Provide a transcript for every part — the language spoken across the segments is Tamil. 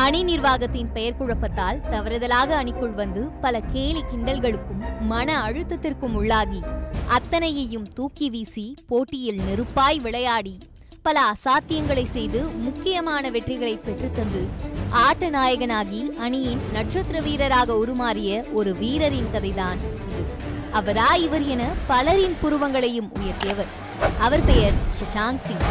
அணி நிர்வாகத்தின் பெயர் குழப்பத்தால் தவறுதலாக அணிக்குள் வந்து பல கேலி கிண்டல்களுக்கும் மன அழுத்தத்திற்கும் உள்ளாகி அத்தனையையும் தூக்கி வீசி போட்டியில் நெருப்பாய் விளையாடி பல அசாத்தியங்களை செய்து முக்கியமான வெற்றிகளை பெற்றுத்தந்து ஆட்ட நாயகனாகி அணியின் நட்சத்திர வீரராக உருமாறிய ஒரு வீரரின் கதைதான் இது அவரா இவர் என பலரின் புருவங்களையும் உயர்த்தியவர் அவர் பெயர் சஷாங்க் சிங்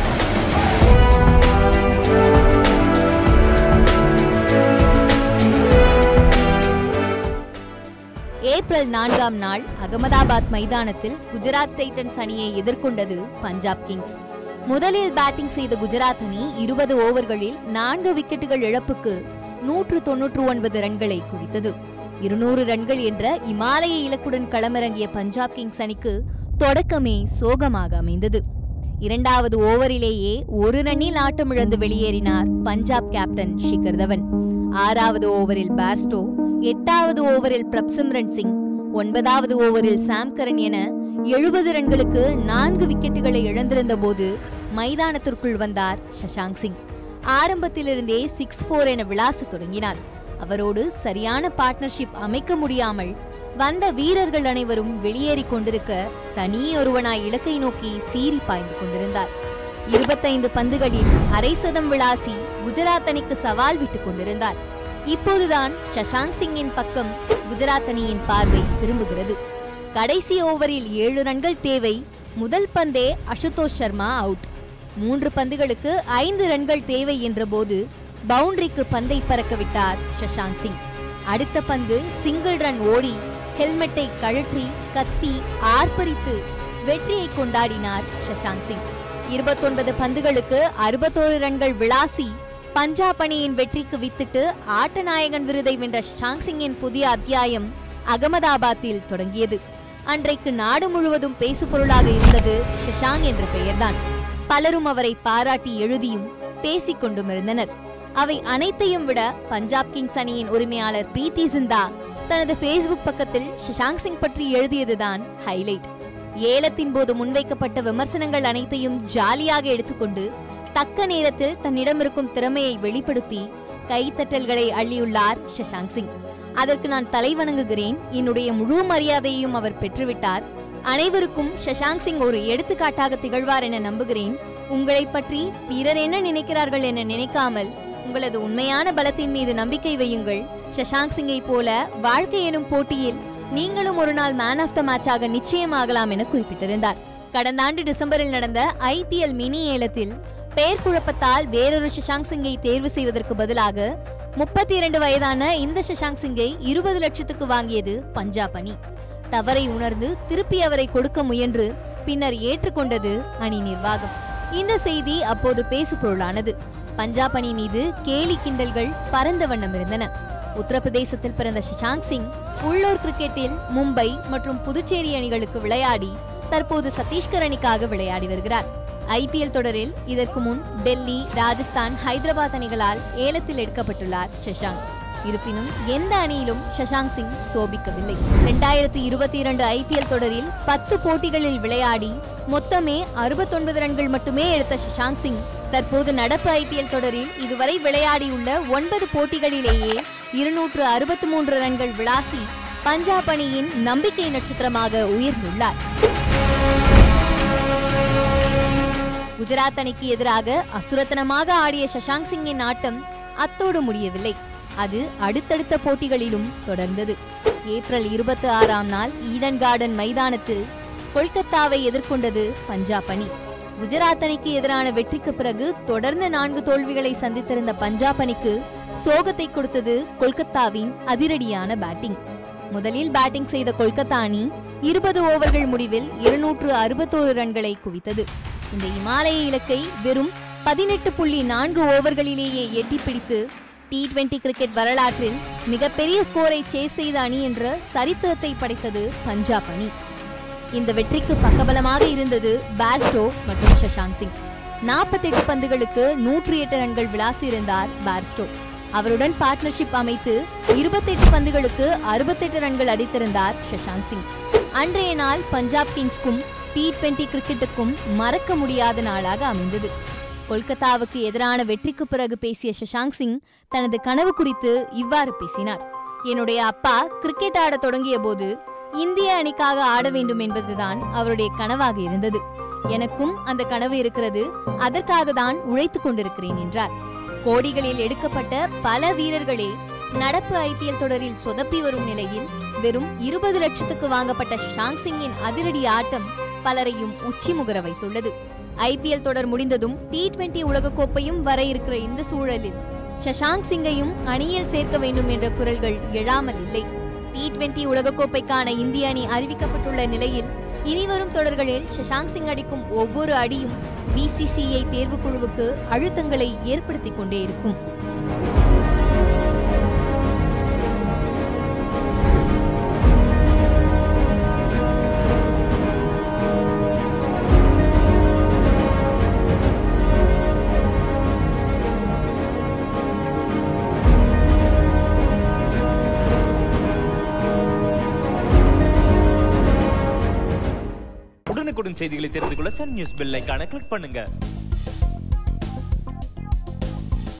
ஏப்ரல் நான்காம் நாள் அகமதாபாத் மைதானத்தில் குஜராத் டைட்டன்ஸ் அணியை எதிர்கொண்டது பஞ்சாப் கிங்ஸ் முதலில் பேட்டிங் செய்த குஜராத் அணி இருபது ஓவர்களில் நான்கு விக்கெட்டுகள் இழப்புக்கு நூற்று தொன்னூற்று ஒன்பது ரன்களை குவித்தது இருநூறு ரன்கள் என்ற இமாலய இலக்குடன் களமிறங்கிய பஞ்சாப் கிங்ஸ் அணிக்கு தொடக்கமே சோகமாக அமைந்தது இரண்டாவது ஓவரிலேயே ஒரு ரன்னில் ஆட்டமிழந்து வெளியேறினார் பஞ்சாப் கேப்டன் ஷிகர் தவன் ஆறாவது ஓவரில் பேர்ஸ்டோ எட்டாவது ஓவரில் பிரப்சிம்ரன் சிங் ஒன்பதாவது ஓவரில் சாம்கரன் என எழுபது ரன்களுக்கு நான்கு விக்கெட்டுகளை இழந்திருந்த போது மைதானத்திற்குள் வந்தார் சஷாங்க் சிங் ஆரம்பத்திலிருந்தே சிக்ஸ் ஃபோர் என விளாசத் தொடங்கினார் அவரோடு சரியான பார்ட்னர்ஷிப் அமைக்க முடியாமல் வந்த வீரர்கள் அனைவரும் வெளியேறிக் கொண்டிருக்க தனி ஒருவனாய் இலக்கை நோக்கி சீறி பாய்ந்து கொண்டிருந்தார் இருபத்தைந்து பந்துகளில் அரை சதம் விளாசி குஜராத் அணிக்கு சவால் விட்டுக் கொண்டிருந்தார் இப்போதுதான் சஷாங்க் சிங்கின் பக்கம் குஜராத் அணியின் பார்வை திரும்புகிறது கடைசி ஓவரில் ஏழு ரன்கள் தேவை முதல் பந்தே அசுதோஷ் சர்மா அவுட் மூன்று பந்துகளுக்கு ஐந்து ரன்கள் தேவை என்றபோது பவுண்டரிக்கு பந்தை பறக்க விட்டார் சஷாங்க் சிங் அடுத்த பந்து சிங்கிள் ரன் ஓடி ஹெல்மெட்டை கழற்றி கத்தி ஆர்ப்பரித்து வெற்றியை கொண்டாடினார் சஷாங்க் சிங் இருபத்தொன்பது பந்துகளுக்கு அறுபத்தோரு ரன்கள் விளாசி பஞ்சாப் அணியின் வெற்றிக்கு வித்திட்டு ஆட்டநாயகன் விருதை வென்ற ஷஷாங்க் சிங்கின் புதிய அத்தியாயம் அகமதாபாத்தில் தொடங்கியது அன்றைக்கு நாடு முழுவதும் பேசுபொருளாக இருந்தது ஷஷாங் என்ற பெயர்தான் பலரும் அவரை பாராட்டி எழுதியும் பேசிக் கொண்டும் இருந்தனர் அவை அனைத்தையும் விட பஞ்சாப் கிங்ஸ் அணியின் உரிமையாளர் பிரீத்தி சிந்தா தனது ஃபேஸ்புக் பக்கத்தில் ஷஷாங்க் சிங் பற்றி எழுதியதுதான் ஹைலைட் ஏலத்தின் போது முன்வைக்கப்பட்ட விமர்சனங்கள் அனைத்தையும் ஜாலியாக எடுத்துக்கொண்டு தக்க நேரத்தில் தன்னிடம் இருக்கும் திறமையை வெளிப்படுத்தி கைத்தட்டல்களை அள்ளியுள்ளார் ஷஷாங்க் சிங் அதற்கு நான் தலை வணங்குகிறேன் என்னுடைய முழு மரியாதையையும் அவர் பெற்றுவிட்டார் அனைவருக்கும் ஷஷாங்க் சிங் ஒரு எடுத்துக்காட்டாக திகழ்வார் என நம்புகிறேன் உங்களை பற்றி பிறர் என்ன நினைக்கிறார்கள் என நினைக்காமல் உங்களது உண்மையான பலத்தின் மீது நம்பிக்கை வையுங்கள் ஷஷாங்க் சிங்கை போல வாழ்க்கை எனும் போட்டியில் நீங்களும் ஒரு நாள் மேன் ஆஃப் த மேட்சாக நிச்சயமாகலாம் என குறிப்பிட்டிருந்தார் கடந்த ஆண்டு டிசம்பரில் நடந்த ஐபிஎல் மினி ஏலத்தில் பெயர் குழப்பத்தால் வேறொரு ஷஷாங்க் சிங்கை தேர்வு செய்வதற்கு பதிலாக முப்பத்தி இரண்டு வயதான இந்த ஷஷாங்க் சிங்கை இருபது லட்சத்துக்கு வாங்கியது பஞ்சாப் அணி தவறை உணர்ந்து திருப்பி அவரை கொடுக்க முயன்று பின்னர் ஏற்றுக்கொண்டது அணி நிர்வாகம் இந்த செய்தி அப்போது பேசு பொருளானது பஞ்சாப் அணி மீது கேலி கிண்டல்கள் பரந்த வண்ணம் இருந்தன உத்தரப்பிரதேசத்தில் பிறந்த ஷஷாங்க் சிங் உள்ளூர் கிரிக்கெட்டில் மும்பை மற்றும் புதுச்சேரி அணிகளுக்கு விளையாடி தற்போது சத்தீஸ்கர் அணிக்காக விளையாடி வருகிறார் ஐபிஎல் தொடரில் இதற்கு முன் டெல்லி ராஜஸ்தான் ஹைதராபாத் அணிகளால் ஏலத்தில் எடுக்கப்பட்டுள்ளார் ஷஷாங்க் இருப்பினும் எந்த அணியிலும் ஷஷாங்க் சிங் சோபிக்கவில்லை இரண்டாயிரத்தி இருபத்தி இரண்டு ஐபிஎல் தொடரில் பத்து போட்டிகளில் விளையாடி மொத்தமே அறுபத்தொன்பது ரன்கள் மட்டுமே எடுத்த ஷஷாங்க் சிங் தற்போது நடப்பு ஐபிஎல் தொடரில் இதுவரை விளையாடியுள்ள ஒன்பது போட்டிகளிலேயே இருநூற்று அறுபத்தி மூன்று ரன்கள் விளாசி பஞ்சாப் அணியின் நம்பிக்கை நட்சத்திரமாக உயர்ந்துள்ளார் குஜராத் அணிக்கு எதிராக அசுரத்தனமாக ஆடிய சஷாங்க் சிங்கின் ஆட்டம் அத்தோடு முடியவில்லை அது அடுத்தடுத்த போட்டிகளிலும் தொடர்ந்தது ஏப்ரல் இருபத்தி ஆறாம் நாள் ஈடன் கார்டன் மைதானத்தில் கொல்கத்தாவை எதிர்கொண்டது பஞ்சாப் அணி குஜராத் அணிக்கு எதிரான வெற்றிக்கு பிறகு தொடர்ந்து நான்கு தோல்விகளை சந்தித்திருந்த பஞ்சாப் அணிக்கு சோகத்தை கொடுத்தது கொல்கத்தாவின் அதிரடியான பேட்டிங் முதலில் பேட்டிங் செய்த கொல்கத்தா அணி இருபது ஓவர்கள் முடிவில் இருநூற்று அறுபத்தோரு ரன்களை குவித்தது இந்த இமாலய இலக்கை வெறும் பதினெட்டு புள்ளி நான்கு ஓவர்களிலேயே எட்டி பிடித்து டி டுவெண்டி கிரிக்கெட் வரலாற்றில் மிகப்பெரிய ஸ்கோரை சேஸ் செய்த அணி என்ற சரித்திரத்தை படைத்தது பஞ்சாப் அணி இந்த வெற்றிக்கு பக்கபலமாக இருந்தது பேர்ஸ்டோ மற்றும் சஷாங்க் சிங் நாற்பத்தெட்டு பந்துகளுக்கு நூற்றி எட்டு ரன்கள் விளாசியிருந்தார் பேர்ஸ்டோ அவருடன் பார்ட்னர்ஷிப் அமைத்து இருபத்தெட்டு பந்துகளுக்கு அறுபத்தெட்டு ரன்கள் அடித்திருந்தார் சஷாங்க் சிங் அன்றைய நாள் பஞ்சாப் கிங்ஸ்க்கும் டி டுவெண்டி கிரிக்கெட்டுக்கும் மறக்க முடியாத நாளாக அமைந்தது கொல்கத்தாவுக்கு எதிரான வெற்றிக்கு பிறகு பேசிய சஷாங்க் சிங் தனது கனவு குறித்து இவ்வாறு பேசினார் என்னுடைய அப்பா கிரிக்கெட் ஆடத் தொடங்கிய போது இந்திய அணிக்காக ஆட வேண்டும் என்பதுதான் அவருடைய கனவாக இருந்தது எனக்கும் அந்த கனவு இருக்கிறது அதற்காக தான் உழைத்துக் கொண்டிருக்கிறேன் என்றார் கோடிகளில் எடுக்கப்பட்ட பல வீரர்களே நடப்பு ஐபிஎல் தொடரில் சொதப்பி வரும் நிலையில் வெறும் இருபது லட்சத்துக்கு வாங்கப்பட்ட ஷாங் சிங்கின் அதிரடி ஆட்டம் பலரையும் உச்சி முகர வைத்துள்ளது ஐபிஎல் தொடர் முடிந்ததும் டி டுவெண்டி உலகக்கோப்பையும் வர இருக்கிற இந்த சூழலில் சஷாங்க் சிங்கையும் அணியில் சேர்க்க வேண்டும் என்ற குரல்கள் எழாமல் இல்லை டி டுவெண்டி உலகக்கோப்பைக்கான இந்திய அணி அறிவிக்கப்பட்டுள்ள நிலையில் இனிவரும் தொடர்களில் சஷாங்க் சிங் அடிக்கும் ஒவ்வொரு அடியும் பிசிசிஐ தேர்வுக்குழுவுக்கு அழுத்தங்களை ஏற்படுத்திக் கொண்டே இருக்கும் உடனுக்குடன் செய்திகளை தெரிந்து கொள்ள சன் நியூஸ் பெல் ஐகானை கிளிக் பண்ணுங்க